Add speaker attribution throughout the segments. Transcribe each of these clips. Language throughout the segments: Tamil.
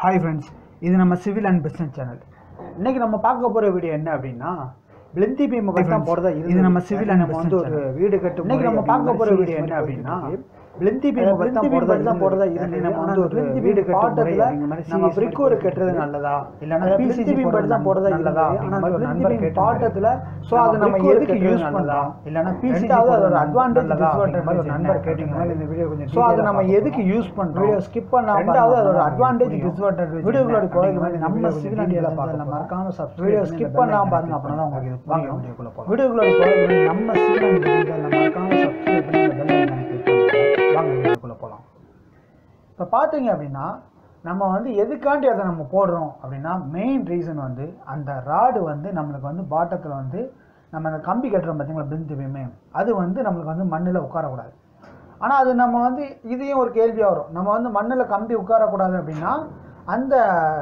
Speaker 1: ஹாய் ஃப்ரெண்ட்ஸ் இது நம்ம சிவில் அண்ட் பிஸ்னஸ் சேனல் இன்னைக்கு நம்ம பார்க்க போகிற வீடியோ என்ன அப்படின்னா பிளந்தி பீம் பற்றி தான் போகிறதா
Speaker 2: இது நம்ம civil and
Speaker 1: நம்ம வந்து
Speaker 2: business
Speaker 1: ஒரு வீடு கட்டும் இன்னைக்கு நம்ம பார்க்க போகிற வீடியோ என்ன அப்படின்னா பிளந்தி பீம் பற்றி தான் போகிறதா தான் போகிறதா இருந்து நம்ம வந்து ஒரு வீடு கட்டுறதுல நம்ம பிரிக் ஒரு கட்டுறது நல்லதா இல்லைன்னா பிசிசி பீம் பற்றி தான் போகிறதா நல்லதா ஆனால் நண்பர் பாட்டத்தில் ஸோ அது நம்ம எதுக்கு யூஸ் பண்ணலாம் இல்லைன்னா பிசிசி அதோட அட்வான்டேஜ் டிஸ்அட்வான்டேஜ் மாதிரி ஒரு நண்பர் கேட்டீங்கன்னா இந்த வீடியோ கொஞ்சம் ஸோ அதை நம்ம எதுக்கு யூஸ் பண்ணுறோம் வீடியோ ஸ்கிப் பண்ணாம ரெண்டாவது அதோட அட்வான்டேஜ் டிஸ்அட்வான்டேஜ் வீடியோக்குள்ள போகிறது மாதிரி நம்ம சிவில் அண்டியில் பார்க்கலாம் மறக்காம சப்ஸ்கிரைப் வீடியோ ஸ்கிப் பண்ணாம பாருங்க அப்படின்னா தான் உங்களுக்கு இது வாங்க வீடியோக்குள்ள போகலாம் வீடியோக்குள்ள போகிறது நம்ம சிவில் அண்டியில் மறக்காம சப்ஸ்கிரைப் பண்ணி அந்த பெல் ஐக்கானை கிளிக் பண்ணுங்க வாங்க வீடியோக்குள்ள போகலாம் இப்போ பார்த்தீங்க அப்படின்னா நம்ம வந்து எதுக்காண்டி அதை நம்ம போடுறோம் அப்படின்னா மெயின் ரீசன் வந்து அந்த ராடு வந்து நம்மளுக்கு வந்து பாட்டத்தில் வந்து நம்ம அந்த கம்பி கட்டுறோம் பார்த்தீங்களா பிந்துமே அது வந்து நம்மளுக்கு வந்து மண்ணில் உட்காரக்கூடாது ஆனால் அது நம்ம வந்து இதையும் ஒரு கேள்வியாக வரும் நம்ம வந்து மண்ணில் கம்பி உட்காரக்கூடாது அப்படின்னா அந்த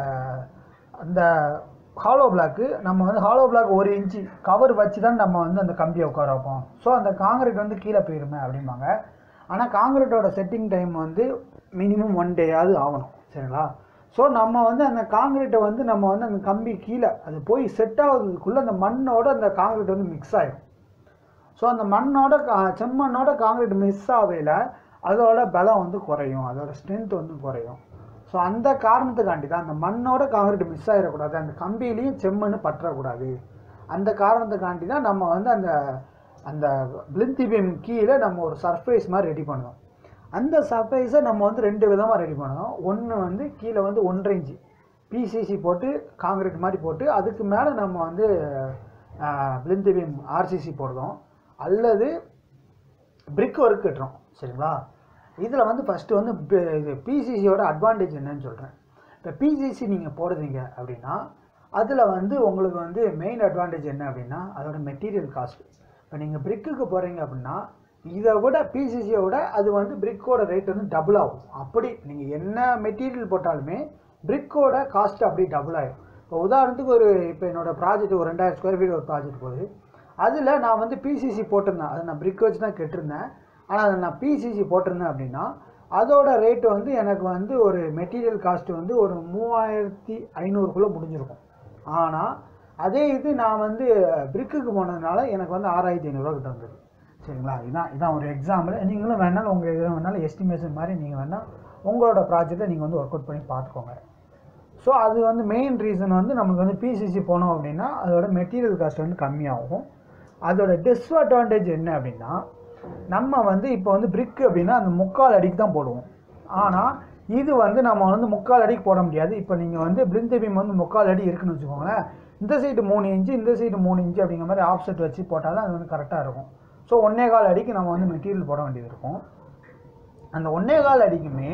Speaker 1: அந்த ஹாலோ பிளாக்கு நம்ம வந்து ஹாலோ பிளாக் ஒரு இன்ச்சு கவர் வச்சு தான் நம்ம வந்து அந்த கம்பியை உட்கார வைப்போம் ஸோ அந்த காங்கிரீட் வந்து கீழே போயிருமே அப்படிம்பாங்க ஆனால் காங்கிரீட்டோட செட்டிங் டைம் வந்து மினிமம் ஒன் டேயாவது ஆகணும் சரிங்களா ஸோ நம்ம வந்து அந்த காங்கிரீட்டை வந்து நம்ம வந்து அந்த கம்பி கீழே அது போய் செட் ஆகுறதுக்குள்ளே அந்த மண்ணோட அந்த காங்கிரீட் வந்து மிக்ஸ் ஆகிடும் ஸோ அந்த மண்ணோட கா- செம்மண்ணோட காங்கிரீட் மிஸ் ஆகையில் அதோட பலம் வந்து குறையும் அதோட ஸ்ட்ரென்த் வந்து குறையும் ஸோ அந்த காரணத்துக்காண்டி தான் அந்த மண்ணோட காங்கிரீட் மிஸ் ஆகிடக்கூடாது அந்த கம்பியிலையும் செம்மண் பற்றக்கூடாது அந்த காரணத்துக்காண்டி தான் நம்ம வந்து அந்த அந்த பிளிந்தி பீம் கீழே நம்ம ஒரு சர்ஃபேஸ் மாதிரி ரெடி பண்ணுவோம் அந்த சர்ஃபேஸை நம்ம வந்து ரெண்டு விதமாக ரெடி பண்ணுவோம் ஒன்று வந்து கீழே வந்து ஒன்றரை இன்ச்சு பிசிசி போட்டு காங்கிரீட் மாதிரி போட்டு அதுக்கு மேலே நம்ம வந்து பிளிந்தி பீம் ஆர்சிசி போடுறோம் அல்லது பிரிக் ஒர்க் கட்டுறோம் சரிங்களா இதில் வந்து ஃபஸ்ட்டு வந்து பி- இது பிசிசியோட அட்வான்டேஜ் என்னன்னு சொல்கிறேன் இப்போ பிசிசி நீங்கள் போடுறீங்க அப்படின்னா அதில் வந்து உங்களுக்கு வந்து மெயின் அட்வான்டேஜ் என்ன அப்படின்னா அதோட மெட்டீரியல் காஸ்ட் இப்போ நீங்கள் பிரிக்குக்கு போகிறீங்க அப்படின்னா இதை விட பிசிசியை விட அது வந்து பிரிக்கோட ரேட் வந்து டபுள் ஆகும் அப்படி நீங்கள் என்ன மெட்டீரியல் போட்டாலுமே பிரிக்கோட காஸ்ட் அப்படி டபுள் ஆகும் இப்போ உதாரணத்துக்கு ஒரு இப்போ என்னோட ப்ராஜெக்ட் ஒரு ரெண்டாயிரம் ஸ்கொயர் ஃபீட் ஒரு ப்ராஜெக்ட் போகுது அதில் நான் வந்து பிசிசி போட்டிருந்தேன் அதை நான் பிரிக் வச்சு தான் கெட்டிருந்தேன் ஆனால் அதில் நான் பிசிசி போட்டிருந்தேன் அப்படின்னா அதோட ரேட் வந்து எனக்கு வந்து ஒரு மெட்டீரியல் காஸ்ட் வந்து ஒரு மூவாயிரத்தி ஐநூறுக்குள்ளே முடிஞ்சிருக்கும் ஆனால் அதே இது நான் வந்து பிரிக்குக்கு போனதுனால எனக்கு வந்து ஆறாயிரத்தி ஐநூறுரூவா கிட்ட வந்தது சரிங்களா இதான் இதான் ஒரு எக்ஸாம்பிள் நீங்களும் வேணாலும் உங்கள் இதில் வேணாலும் எஸ்டிமேஷன் மாதிரி நீங்கள் வேணால் உங்களோட ப்ராஜெக்டை நீங்கள் வந்து ஒர்க் அவுட் பண்ணி பார்த்துக்கோங்க ஸோ அது வந்து மெயின் ரீசன் வந்து நமக்கு வந்து பிசிசி போனோம் அப்படின்னா அதோட மெட்டீரியல் காஸ்ட் வந்து கம்மியாகும் அதோட டிஸ்அட்வான்டேஜ் என்ன அப்படின்னா நம்ம வந்து இப்போ வந்து பிரிக் அப்படின்னா அந்த முக்கால் அடிக்கு தான் போடுவோம் ஆனால் இது வந்து நம்ம வந்து முக்கால் அடிக்கு போட முடியாது இப்போ நீங்கள் வந்து பிளிந்த் பீம் வந்து முக்கால் அடி இருக்குன்னு வச்சுக்கோங்களேன் இந்த சைடு மூணு இன்ச்சு இந்த சைடு மூணு இன்ச்சு அப்படிங்கிற மாதிரி ஆப்செட் வச்சு போட்டால் தான் அது வந்து கரெக்டாக இருக்கும் ஸோ ஒன்னே கால் அடிக்கு நம்ம வந்து மெட்டீரியல் போட வேண்டியது இருக்கும் அந்த ஒன்னே கால் அடிக்குமே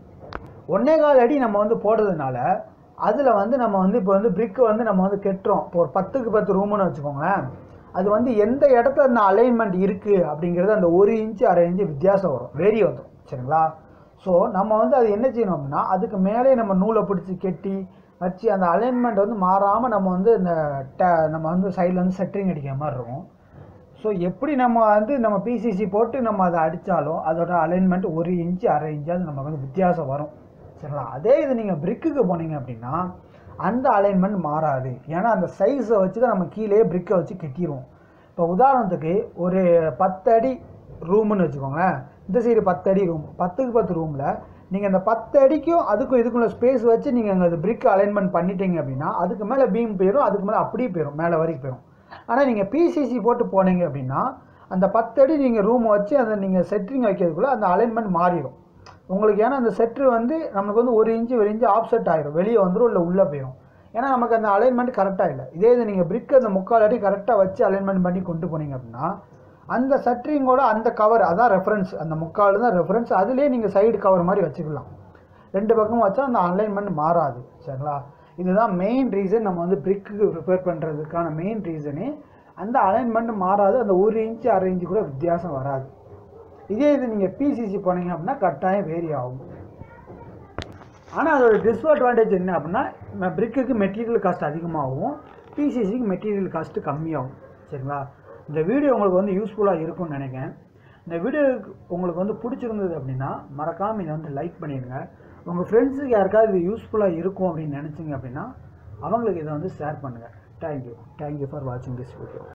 Speaker 1: ஒன்னே கால் அடி நம்ம வந்து போடுறதுனால அதில் வந்து நம்ம வந்து இப்போ வந்து பிரிக்கு வந்து நம்ம வந்து கெட்டுறோம் இப்போ ஒரு பத்துக்கு பத்து ரூமுன்னு வச்சுக்கோங்களேன் அது வந்து எந்த இடத்துல அந்த அலைன்மெண்ட் இருக்குது அப்படிங்கிறது அந்த ஒரு இன்ச்சு அரை இன்ச்சு வித்தியாசம் வரும் வேரி வந்துடும் சரிங்களா ஸோ நம்ம வந்து அது என்ன செய்யணும் அப்படின்னா அதுக்கு மேலே நம்ம நூலை பிடிச்சி கெட்டி வச்சு அந்த அலைன்மெண்ட் வந்து மாறாமல் நம்ம வந்து இந்த ட நம்ம வந்து சைடில் வந்து செட்டரிங் அடிக்கிற மாதிரி இருக்கும் ஸோ எப்படி நம்ம வந்து நம்ம பிசிசி போட்டு நம்ம அதை அடித்தாலும் அதோட அலைன்மெண்ட் ஒரு இன்ச்சு அரை இன்ச்சாவது நமக்கு வந்து வித்தியாசம் வரும் சரிங்களா அதே இது நீங்கள் பிரிக்குக்கு போனீங்க அப்படின்னா அந்த அலைன்மெண்ட் மாறாது ஏன்னா அந்த சைஸை வச்சு தான் நம்ம கீழே பிரிக்கை வச்சு கெட்டிடுவோம் இப்போ உதாரணத்துக்கு ஒரு பத்து அடி ரூம்னு வச்சுக்கோங்களேன் இந்த சைடு பத்து அடி ரூம் பத்துக்கு பத்து ரூமில் நீங்கள் அந்த பத்து அடிக்கும் அதுக்கும் இதுக்குள்ள ஸ்பேஸ் வச்சு நீங்கள் அங்கே அந்த பிரிக் அலைன்மெண்ட் பண்ணிட்டீங்க அப்படின்னா அதுக்கு மேலே பீம் போயிடும் அதுக்கு மேலே அப்படியே போயிடும் மேலே வரைக்கும் போயிடும் ஆனால் நீங்கள் பிசிசி போட்டு போனீங்க அப்படின்னா அந்த பத்து அடி நீங்கள் ரூம் வச்சு அதை நீங்கள் செட்ரிங் வைக்கிறதுக்குள்ளே அந்த அலைன்மெண்ட் மாறிடும் உங்களுக்கு ஏன்னா அந்த செட்ரு வந்து நமக்கு வந்து ஒரு இன்ச்சு ஒரு இன்ச்சு ஆப்செட் ஆயிரும் வெளியே வந்துடும் இல்லை உள்ளே போயிடும் ஏன்னா நமக்கு அந்த அலைன்மெண்ட் கரெக்டாக இல்லை இதே இது நீங்கள் பிரிக் அந்த முக்கால் அடி கரெக்டாக வச்சு அலைன்மெண்ட் பண்ணி கொண்டு போனீங்க அப்படின்னா அந்த சட்ரிங்கோட அந்த கவர் அதான் ரெஃபரன்ஸ் அந்த முக்கால் தான் ரெஃபரன்ஸ் அதுலேயே நீங்கள் சைடு கவர் மாதிரி வச்சுக்கலாம் ரெண்டு பக்கமும் வச்சா அந்த அலைன்மெண்ட் மாறாது சரிங்களா இதுதான் மெயின் ரீசன் நம்ம வந்து பிரிக்கு ப்ரிப்பேர் பண்ணுறதுக்கான மெயின் ரீசனே அந்த அலைன்மெண்ட் மாறாது அந்த ஒரு இன்ச்சு அரை இன்ச்சு கூட வித்தியாசம் வராது இதே இது நீங்கள் பிசிசி போனீங்க அப்படின்னா கட்டாயம் வேரி ஆகும் ஆனால் அதோட டிஸ்அட்வான்டேஜ் என்ன அப்படின்னா பிரிக்குக்கு மெட்டீரியல் காஸ்ட் அதிகமாகும் பிசிசிக்கு மெட்டீரியல் காஸ்ட்டு கம்மியாகும் சரிங்களா இந்த வீடியோ உங்களுக்கு வந்து யூஸ்ஃபுல்லாக இருக்கும்னு நினைக்கிறேன் இந்த வீடியோ உங்களுக்கு வந்து பிடிச்சிருந்தது அப்படின்னா மறக்காமல் இதை வந்து லைக் பண்ணிடுங்க உங்கள் ஃப்ரெண்ட்ஸுக்கு யாருக்காவது இது யூஸ்ஃபுல்லாக இருக்கும் அப்படின்னு நினச்சிங்க அப்படின்னா அவங்களுக்கு இதை வந்து ஷேர் பண்ணுங்கள் தேங்க்யூ தேங்க்யூ ஃபார் வாட்சிங் திஸ் வீடியோ